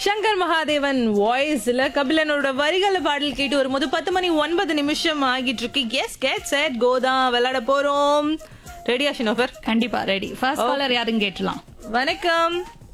சங்கர் மகாதேவன் வாய்ஸ்ல கபிலனோட வரிகள பாடல் கேட்டு வரும்போது பத்து மணி ஒன்பது நிமிஷம் ஆகிட்டு இருக்கு எஸ் கெட் செட் கோதா விளையாட போறோம் ரெடியா ஷினோஃபர் கண்டிப்பா ரெடி ஃபர்ஸ்ட் காலர் யாருன்னு கேட்டலாம் வணக்கம்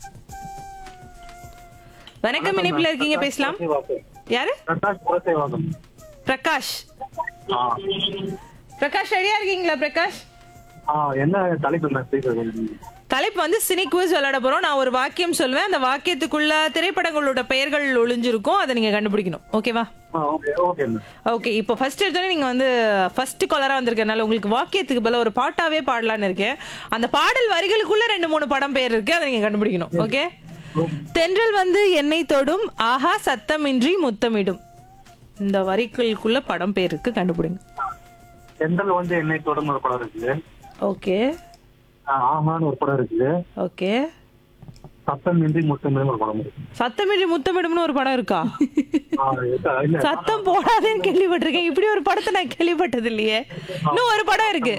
வணக்கம் இணைப்புல இருக்கீங்க பேசலாம் யாரு பிரகாஷ் புரசேவாகம் பிரகாஷ் ஆ பிரகாஷ் ரெடியா இருக்கீங்களா பிரகாஷ் ஆ என்ன தலைப்பு நான் பேசுறது தலைப்பு வந்து சினி குவிஸ் விளையாட போறோம் நான் ஒரு வாக்கியம் சொல்வேன் அந்த வாக்கியத்துக்குள்ள திரைப்படங்களோட பெயர்கள் ஒளிஞ்சிருக்கும் அதை நீங்க கண்டுபிடிக்கணும் ஓகேவா ஆ ஓகே ஓகே ஓகே இப்போ ஃபர்ஸ்ட் எடுத்தோடனே நீங்க வந்து ஃபர்ஸ்ட் காலரா வந்திருக்கனால உங்களுக்கு வாக்கியத்துக்கு பதிலா ஒரு பாட்டாவே பாடலாம்னு இருக்கேன் அந்த பாடல் வரிகளுக்குள்ள ரெண்டு மூணு படம் பேர் இருக்கு அதை நீங்க கண்டுபிடிக்கணும் ஓகே தென்றல் வந்து என்னை தொடும் ஆஹா சத்தமின்றி முத்தமிடும் இந்த வரிகளுக்குள்ள படம் பேர் இருக்கு கண்டுபிடிங்க செந்தல் வந்து என்னை தொடர்ந்து ஒரு படம் இருக்குது ஓகே ஆ, ஆமான்னு ஒரு படம் இருக்குது ஓகே சத்தம் இன்றி முத்தமிழ் ஒரு படம் இருக்கு சத்தமின்றி முத்தமிடும்னு ஒரு படம் இருக்கா ஆ, இல்ல, இல்ல சத்தம் போடாதேன்னு கேள்விப்பட்டிருக்கேன் இப்படி ஒரு படத்தை நான் கேள்விப்பட்டது இல்லையே இன்னும் ஒரு படம் இருக்கு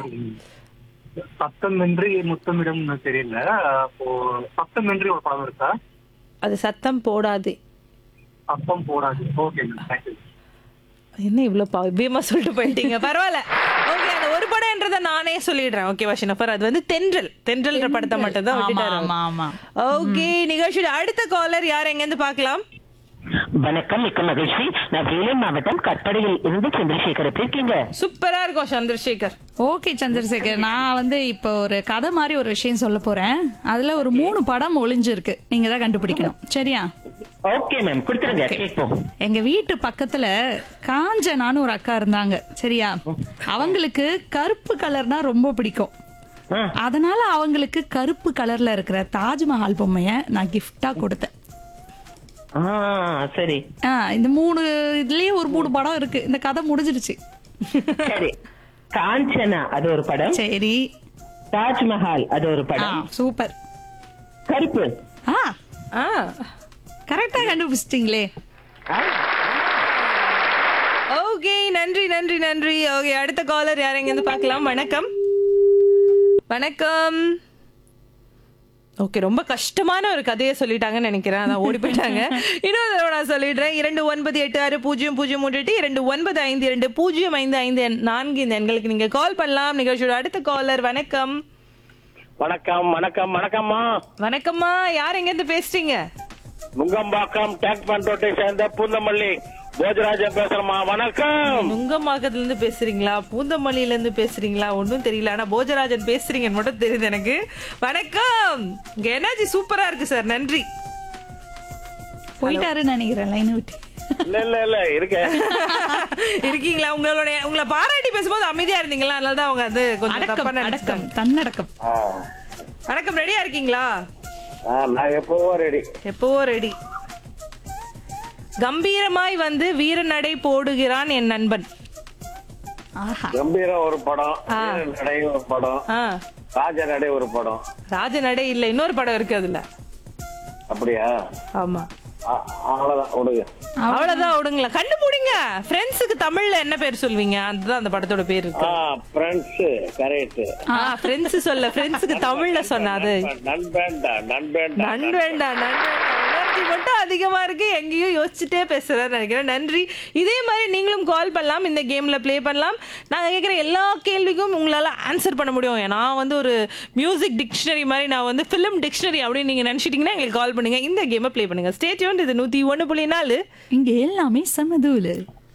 சத்தம் இன்றி முத்தமிடம் தெரியல அப்போ சத்தம் இன்றி ஒரு படம் இருக்கா அது சத்தம் போடாதே சத்தம் போடாது ஓகே தேங்க்யூ என்ன இவ்வளவு பவ்யமா சொல்லிட்டு போயிட்டீங்க பரவாயில்ல ஓகே அந்த ஒரு படம்ன்றத நானே சொல்லிடுறேன் ஓகேவா ஷினஃபர் அது வந்து தென்றல் தென்றல்ன்ற படத்தை மட்டும் தான் ஆமா விட்டுட்டாரு ஆமா ஆமா ஓகே நிகழ்ச்சியோட அடுத்த காலர் யார் எங்க இருந்து பார்க்கலாம் வணக்கம் மிக்க மகிழ்ச்சி நான் வேலூர் மாவட்டம் கற்படையில் இருந்து சந்திரசேகர் எப்படி இருக்கீங்க சூப்பரா இருக்கும் சந்திரசேகர் ஓகே சந்திரசேகர் நான் வந்து இப்போ ஒரு கதை மாதிரி ஒரு விஷயம் சொல்ல போறேன் அதுல ஒரு மூணு படம் ஒளிஞ்சிருக்கு நீங்க தான் கண்டுபிடிக்கணும் சரியா ஓகே மேம் கொடுத்துருங்க கேட்போம் எங்க வீட்டு பக்கத்துல காஞ்சனான்னு ஒரு அக்கா இருந்தாங்க சரியா அவங்களுக்கு கருப்பு கலர்னா ரொம்ப பிடிக்கும் ஆ, அதனால அவங்களுக்கு கருப்பு கலர்ல இருக்கிற தாஜ்மஹால் பொம்மைய நான் கிஃப்டா கொடுத்தேன் ஆ, சரி ஆ, இந்த மூணு இதுலயே ஒரு மூணு படம் இருக்கு இந்த கதை முடிஞ்சிருச்சு சரி காஞ்சனா அது ஒரு படம் சரி தாஜ்மஹால் அது ஒரு ஆ படம் சூப்பர் கருப்பு ஆ ஆ கரெக்டா கண்டுபிடிச்சிட்டீங்களே ஆ, ஓகே நன்றி நன்றி நன்றி ஓகே அடுத்த காலர் யார் எங்க இருந்து பார்க்கலாம் வணக்கம் வணக்கம் ஓகே ரொம்ப கஷ்டமான ஒரு கதையை சொல்லிட்டாங்கன்னு நினைக்கிறேன் அதான் ஓடி போயிட்டாங்க இன்னொரு தடவை நான் சொல்லிடுறேன் இரண்டு ஒன்பது எட்டு ஆறு பூஜ்ஜியம் பூஜ்ஜியம் மூன்று எட்டு இரண்டு ஒன்பது ஐந்து இரண்டு பூஜ்ஜியம் ஐந்து ஐந்து எண் நான்கு இந்த எண்களுக்கு நீங்க கால் பண்ணலாம் நிகழ்ச்சியோட அடுத்த காலர் வணக்கம் வணக்கம் வணக்கம் வணக்கம்மா வணக்கம்மா யார் எங்க இருந்து பேசுறீங்க நுங்கம்பாக்கம் டேக் பண்ரோட்டை சேர்ந்த பூந்தமல்லி போஜராஜன் பேசுறேம்மா வணக்கம் நுங்கம்பாக்கத்துல இருந்து பேசுறீங்களா பூந்தமல்லியில இருந்து பேசுறீங்களா ஒன்றும் தெரியல ஆனா போஜராஜன் பேசுறீங்கன்னு மட்டும் தெரியுது எனக்கு வணக்கம் உங்க எனர்ஜி சூப்பரா இருக்கு சார் நன்றி போயிட்டாருன்னு நினைக்கிறேன் லைன் விட்டு இல்ல இல்ல இல்ல இருக்கேன் இருக்கீங்களா உங்களுடைய உங்களை பாராட்டி பேசும்போது அமைதியா இருந்தீங்களா அதனால தான் அவங்க அது கொஞ்சம் தப்பா அடக்கம் அடக்கம் நினைச்சிட்டாங்க தன்னடக்கம் ஆ. வணக்கம் ரெடியா இருக்கீங்களா ஆ, நான் எப்பவோ ரெடி எப்பவோ ரெடி கம்பீரமாய் வந்து வீரநடை போடுகிறான் என் நண்பன் ஆஹா கம்பீரம் ஒரு படம் ஆ. வீரன் நடை ஒரு படம் ஆ ராஜ நடை ஒரு படம் ராஜநடை இல்ல இன்னொரு படம் இருக்கு அதுல அப்படியா ஆமா ஆ, அவ்வளவுதான் விடுங்க அவ்வளவுதான் விடுங்களா கண்டுபிடிங்க ஃப்ரெண்ட்ஸுக்கு தமிழ்ல என்ன பேர் சொல்வீங்க அதுதான் அந்த படத்தோட பேர் இருக்கு ஆ ஃப்ரெண்ட்ஸ் கரெக்ட் ஆ ஃப்ரெண்ட்ஸ் சொல்ல ஃப்ரெண்ட்ஸுக்கு தமிழ்ல சொன்னாது நண்பேண்டா நண்பேண்டா நன் வேண்டாம் நன் வேண்டாம் எனர்ஜி மட்டும் அதிகமா இருக்கு எங்கேயும் யோசிச்சுட்டே பேசுறேன்னு நினைக்கிறேன் நன்றி இதே மாதிரி நீங்களும் கால் பண்ணலாம் இந்த கேம்ல ப்ளே பண்ணலாம் நாங்க கேட்குற எல்லா கேள்விக்கும் உங்களால ஆன்சர் பண்ண முடியும் நான் வந்து ஒரு மியூசிக் டிக்ஷனரி மாதிரி நான் வந்து ஃபிலிம் டிக்ஷனரி அப்படின்னு நீங்க நினைச்சிட்டீங்கன்னா எங்களுக்கு கால் பண்ணுங்க இந்த கேமை ப்ளே பண்ணுங்க ஸ்டேட்யூன் இது நூத்தி ஒன்று புள்ளி நாலு இங்க எல்லாமே சமதூலு